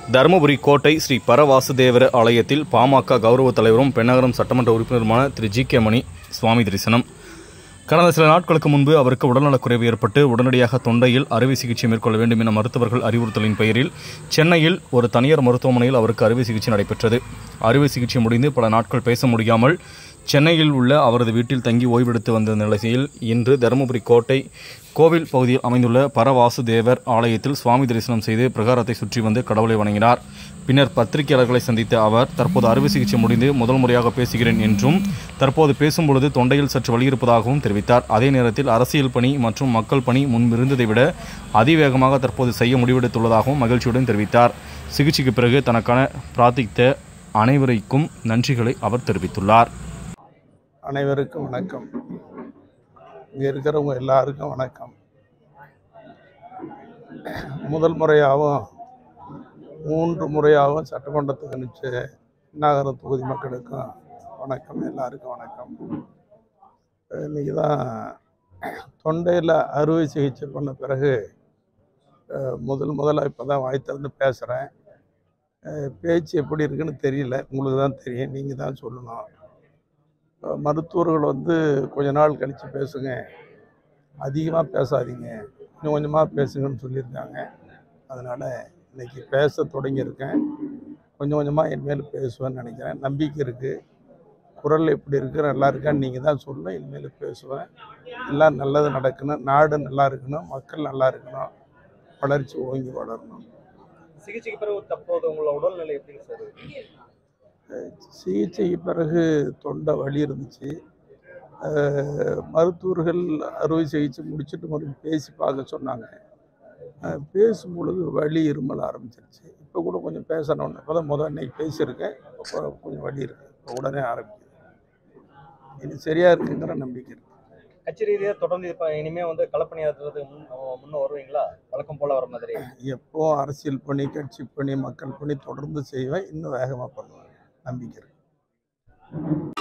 தருமபுரி கோட்டை ஸ்ரீ பரவாசுதேவர ஆலயத்தில் பாமக கௌரவ தலைவரும் பெண்ணகரம் சட்டமன்ற உறுப்பினருமான திரு ஜி கே மணி சுவாமி தரிசனம் கடந்த சில நாட்களுக்கு முன்பு அவருக்கு உடல்நலக்குறைவு ஏற்பட்டு உடனடியாக தொண்டையில் அறுவை சிகிச்சை மேற்கொள்ள வேண்டும் என மருத்துவர்கள் அறிவுறுத்தலின் பெயரில் சென்னையில் ஒரு தனியார் மருத்துவமனையில் அவருக்கு அறுவை சிகிச்சை நடைபெற்றது அறுவை சிகிச்சை முடிந்து பல நாட்கள் பேச முடியாமல் சென்னையில் உள்ள அவரது வீட்டில் தங்கி ஓய்வெடுத்து வந்த நிலையில் இன்று தருமபுரி கோட்டை கோவில் பகுதியில் அமைந்துள்ள பரவாசுதேவர் ஆலயத்தில் சுவாமி தரிசனம் செய்து பிரகாரத்தை சுற்றி வந்து கடவுளை வணங்கினார் பின்னர் பத்திரிகையாளர்களை சந்தித்த அவர் தற்போது அறுவை சிகிச்சை முடிந்து முதல் முறையாக பேசுகிறேன் என்றும் தற்போது பேசும்பொழுது தொண்டையில் சற்று வலி இருப்பதாகவும் தெரிவித்தார் அதே நேரத்தில் அரசியல் பணி மற்றும் மக்கள் பணி முன்பிருந்ததை விட அதிவேகமாக தற்போது செய்ய முடிவெடுத்துள்ளதாகவும் மகிழ்ச்சியுடன் தெரிவித்தார் சிகிச்சைக்கு பிறகு தனக்கான பிரார்த்தித்த அனைவருக்கும் நன்றிகளை அவர் தெரிவித்துள்ளார் அனைவருக்கும் வணக்கம் இங்கே இருக்கிறவங்க எல்லாருக்கும் வணக்கம் முதல் முறையாகவும் மூன்று முறையாகவும் சட்டமன்றத்துக்கு அனுப்பிச்ச நகர தொகுதி மக்களுக்கும் வணக்கம் எல்லாருக்கும் வணக்கம் இன்னைக்கு தான் தொண்டையில் அறுவை சிகிச்சை பண்ண பிறகு அஹ், முதல் முதல்ல இப்போ தான் வாய் திறந்து பேசுகிறேன் பேச்சு எப்படி இருக்குன்னு தெரியல உங்களுக்கு தான் தெரியும் நீங்கள் தான் சொல்லணும் அஹ் மருத்துவர்கள் வந்து கொஞ்ச நாள் கழித்து பேசுங்க அதிகமாக பேசாதீங்க இன்னும் கொஞ்சமாக பேசுங்கன்னு சொல்லியிருக்காங்க அதனால் இன்னைக்கு பேச தொடங்கியிருக்கேன் கொஞ்சம் கொஞ்சமாக இனிமேல் பேசுவேன்னு நினைக்கிறேன் நம்பிக்கை இருக்குது குரல் எப்படி இருக்கு நல்லா இருக்கான்னு நீங்கள் தான் சொல்லணும் இனிமேல் பேசுவேன் எல்லாம் நல்லது நடக்கணும் நாடு நல்லா இருக்கணும் மக்கள் நல்லா இருக்கணும் வளர்ச்சி ஓங்கி வளரணும் சிகிச்சைக்கு பிறகு தற்போது உங்களோட உடல்நிலை எப்படிங்க சார் இருக்கு? சிகிச்சைக்கு பிறகு தொண்டை வலி இருந்துச்சு அஹ் மருத்துவர்கள் அறுவை சிகிச்சை முடிச்சுட்டு மறுபடியும் பேசி பார்க்க சொன்னாங்க அஹ் பேசும் பொழுது வலி இருமல் ஆரம்பிச்சிருச்சு இப்போ கூட கொஞ்சம் பேசணும்னு இப்போ தான் முதல் இன்னைக்கு பேசியிருக்கேன் இப்போ கொஞ்சம் வலி இருக்கு இப்போ உடனே ஆரம்பிக்குது இனி சரியாக இருக்குங்கிற நம்பிக்கை இருக்கு கட்சி ரீதியாக தொடர்ந்து இப்போ இனிமே வந்து களப்பணியாற்றுறது முன் முன்ன வருவீங்களா வழக்கம் போல வர மாதிரி எப்போ அரசியல் பணி கட்சி பணி மக்கள் பணி தொடர்ந்து செய்வேன் இன்னும் வேகமாக பண்ணுவேன் நம்பிக்கை இருக்கு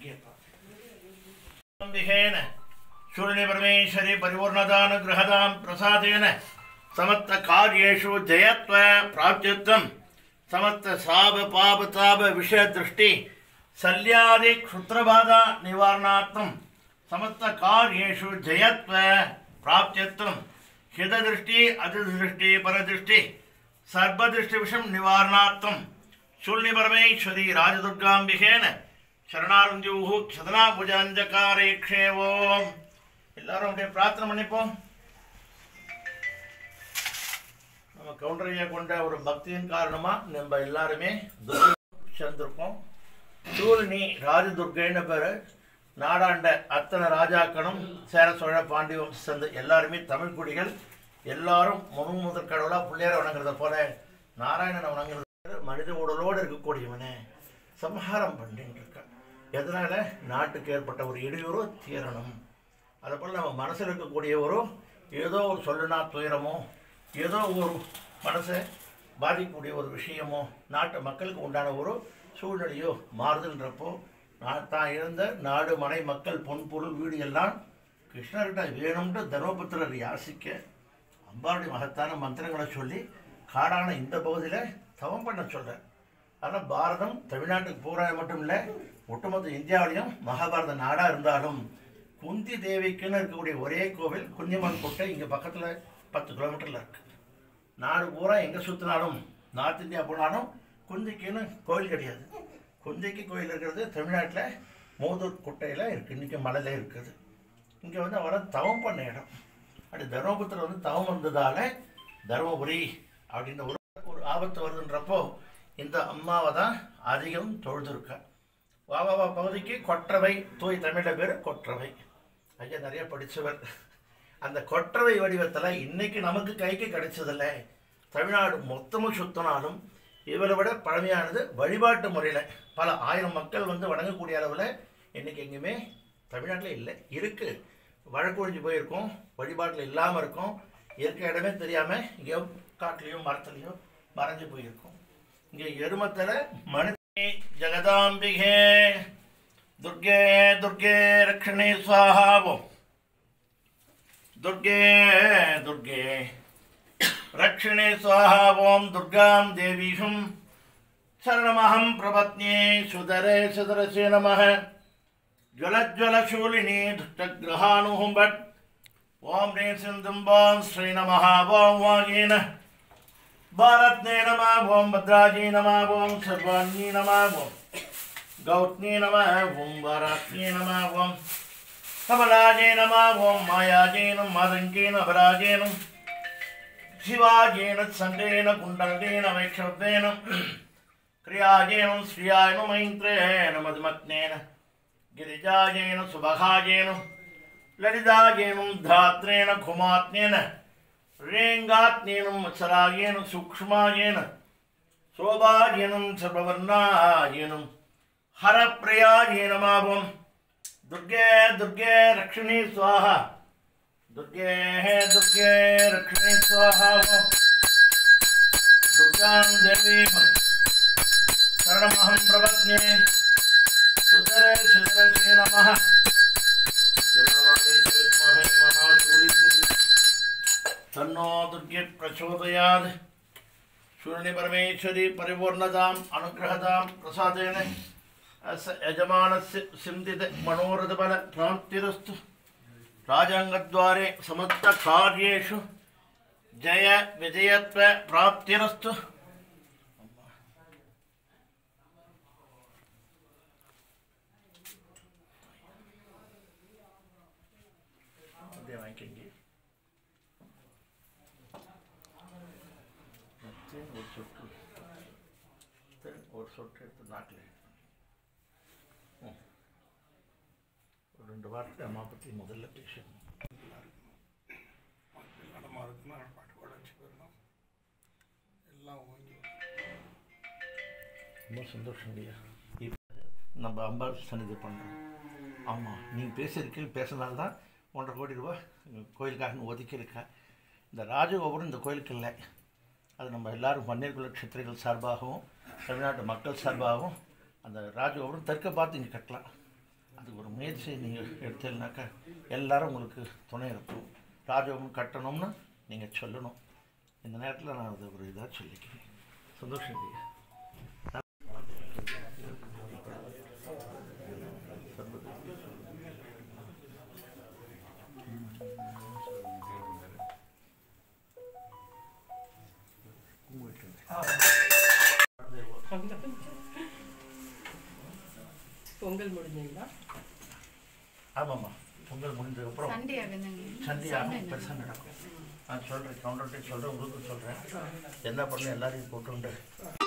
ಅಂಬಿಹೇನ ಶೂರ್ಣಿ ಪರಮೇಶ್ವರಿ ಪರಿಪೂರ್ಣದಾನುಗ್ರಹದಾಂ ಪ್ರಸಾದೇನ ಸಮಸ್ತ ಕಾರ್ಯೇಷು ಜಯತ್ವ ಪ್ರಾಪ್ತ್ಯುತ್ತಂ ಸಮಸ್ತ ಸಾಪ ಪಾಪ ತಾಪ ವಿಷಯ ದೃಷ್ಟಿ ಶಲ್ಯಾದಿ ಕ್ಷುತ್ರಬಾಧ ನಿವಾರಣಾರ್ಥಂ ಸಮಸ್ತ ಕಾರ್ಯೇಷು ಜಯತ್ವ ಪ್ರಾಪ್ತ್ಯರ್ಥಂ ಹಿತದೃಷ್ಟಿ ಅತಿದೃಷ್ಟಿ ಪರದೃಷ್ಟಿ ಸರ್ವದೃಷ್ಟಿ ವಿಷಂ ನಿವಾರಣಾರ್ಥಂ ಶೂನ್ಯ ಪರಮೇಶ್ವರಿ ರಾಜದುರ್ಗಾಂಬಿಕೇನ சரணாரஞ்சூஹு சதனா புஜாஞ்சகாரேக்ஷேவோம் எல்லாரும் அப்படியே பிரார்த்தனை பண்ணிப்போம் நம்ம கவுண்டரையை கொண்ட ஒரு பக்தியின் காரணமா நம்ம எல்லாருமே துர்கை சேர்ந்திருக்கோம் சூழ்நி ராஜதுர்கைன்னு பேர் நாடாண்ட அத்தனை ராஜாக்களும் சேர சோழ பாண்டிய வம்சம் சேர்ந்த எல்லாருமே தமிழ் குடிகள் எல்லாரும் முழு முதற் கடவுளா பிள்ளையார வணங்குறத போல நாராயணனை வணங்குறது மனித உடலோடு இருக்கக்கூடியவனே சம்ஹாரம் பண்ணிட்டு இருக்கான் எதனால நாட்டுக்கு ஏற்பட்ட ஒரு இடையூறு தீரணும் அதை போல் நம்ம மனசில் இருக்கக்கூடிய ஒரு ஏதோ ஒரு சொல்லுனா துயரமோ ஏதோ ஒரு மனசை பாதிக்கக்கூடிய ஒரு விஷயமோ நாட்டு மக்களுக்கு உண்டான ஒரு சூழ்நிலையோ மாறுதல்ன்றப்போ நான் தான் இருந்த நாடு மனை மக்கள் பொன் பொருள் வீடு எல்லாம் கிருஷ்ணர்கிட்ட வேணும்னு தர்மபுத்திரர் யாசிக்க அம்பாளுடைய மகத்தான மந்திரங்களை சொல்லி காடான இந்த பகுதியில் தவம் பண்ண சொல்கிறார் ஆனால் பாரதம் தமிழ்நாட்டுக்கு பூரா மட்டும் இல்லை ஒட்டுமொத்த இந்தியாவிலையும் மகாபாரத நாடாக இருந்தாலும் குந்தி தேவிக்குன்னு இருக்கக்கூடிய ஒரே கோவில் குந்திமன் கோட்டை இங்கே பக்கத்தில் பத்து கிலோமீட்டரில் இருக்கு நாடு பூரா எங்கே சுற்றினாலும் நார்த் இந்தியா போனாலும் குந்திக்குன்னு கோவில் கிடையாது குந்திக்கு கோயில் இருக்கிறது தமிழ்நாட்டில் மோதூர் குட்டையில் இருக்குது இன்றைக்கி மலையில் இருக்குது இங்கே வந்து அவரை தவம் பண்ண இடம் அப்படி தர்மபுத்திரம் வந்து தவம் வந்ததால தருமபுரி அப்படின்ற ஒரு ஒரு ஆபத்து வருதுன்றப்போ இந்த அம்மாவை தான் அதிகம் தொழுதுருக்கா வாவாவா பகுதிக்கு கொற்றவை தூய் தமிழில் பேர் கொற்றவை ஐயா நிறைய படித்தவர் அந்த கொற்றவை வடிவத்தில் இன்னைக்கு நமக்கு கைக்கு கிடைச்சதில்ல தமிழ்நாடு மொத்தமும் சுத்தினாலும் இவரை விட பழமையானது வழிபாட்டு முறையில் பல ஆயிரம் மக்கள் வந்து வணங்கக்கூடிய அளவில் இன்னைக்கு எங்கேயுமே தமிழ்நாட்டில் இல்லை இருக்குது வழக்கொழிஞ்சு போயிருக்கோம் வழிபாட்டில் இல்லாமல் இருக்கும் இருக்க இடமே தெரியாமல் எங்கேயோ காட்டுலேயோ மரத்துலேயோ மறைஞ்சு போயிருக்கும் இங்கே எருமத்தில் மனு ஜெகதாம்பிகே துர்கே துர்கே ரக்ஷணே சுவாஹாவோம் दुर्गे दुर्गे रक्षिणे स्वाहा ॐ दुर्गां देवीषुं शरणमहं प्रपत्न्ये सुदरे सुदरसे नमः ज्वलज्वलशूलिनी दुष्टग्रहाणुः भट् ॐ ह्रीं सिन्धुं ॐ श्री नमः ॐ वागेन भारत्ने नमः ॐ भद्राजी नमः ॐ सर्वाण्ये नमः ॐ गौत्न्ये नमः ॐ वारात्न्ये नमः ॐ कमलाजेन मावों मायाजेन मादङ्केन अपराजेन शिवाजेन सण्डेन कुण्डलेन वैक्षव्येन क्रियाजेन श्रियाय मैत्रेण मधुमत्नेन गिरिजाजेन सुभगाजेन ललिताजेन धात्रेण खुमात्नेन रेङ्गात्नेन मत्सराजेन सूक्ष्माजेन शोभाजेन सर्ववर्णाजेन हरप्रियाजेन मावम् दुर्गे दुर्गे रक्षिणी स्वाहा दुर्गे दुर्गे रक्षिणी स्वाहा दुर्गां देवी शरणमहं प्रपत्न्ये सुतरे सुतरसे नमः दुर्गामायै च विद्महे महाशूलिके तन्नो दुर्गे प्रचोदयात् शूर्णिपरमेश्वरी परिपूर्णताम् अनुग्रहतां प्रसादेन अस यजमानस्य सिन्धित मनोरथबल प्राप्तिरस्तु राजाङ्गद्वारे समस्तकार्येषु जय विजयत्व प्राप्तिरस्तु அப்படியே வாங்கிக்கங்க ಮತ್ತೆ ஒரு சொட்டு ஒரு சொட்டு எடுத்து நாட்டில் ஒரு ரெண்டு வார்த்தை அம்மா பற்றி முதல்ல பேசணும் நலமாக இருக்குன்னா பாட்டு கூட வச்சு போயிடணும் எல்லாம் ஓங்கி ரொம்ப சந்தோஷம் இல்லையா இப்போ நம்ம அம்பாள் சன்னிதி பண்ணுறோம் ஆமாம் நீங்கள் பேசியிருக்கீங்க பேசுனால தான் ஒன்றரை கோடி ரூபா கோயிலுக்காக ஒதுக்கியிருக்கா இந்த ராஜகோபுரம் இந்த கோயிலுக்கு இல்லை அது நம்ம எல்லாரும் பன்னீர்குல க்ஷத்திரிகள் சார்பாகவும் தமிழ்நாட்டு மக்கள் சார்பாகவும் அந்த ராஜகோபுரம் தெற்க பார்த்து இங்கே கட்டலாம் அது ஒரு முயற்சி நீங்கள் எடுத்தீங்கன்னாக்கா எல்லாரும் உங்களுக்கு துணை இருக்கும் ராஜபவன் கட்டணும்னு நீங்கள் சொல்லணும் இந்த நேரத்தில் நான் அது ஒரு இதாக சொல்லிக்கிறேன் சந்தோஷம் இல்லையா பொங்கல் முடிஞ்சீங்களா ஆமாம்மா பொங்கல் முடிஞ்சதுக்கப்புறம் சண்டே ஆகுதுங்க சண்டையாகும் பெருசாக நடக்கும் நான் சொல்கிறேன் கவுண்டர்கிட்ட சொல்கிறேன் உங்களுக்கு சொல்கிறேன் என்ன பண்ணணும் எல்லாரையும் போட்டுண்டு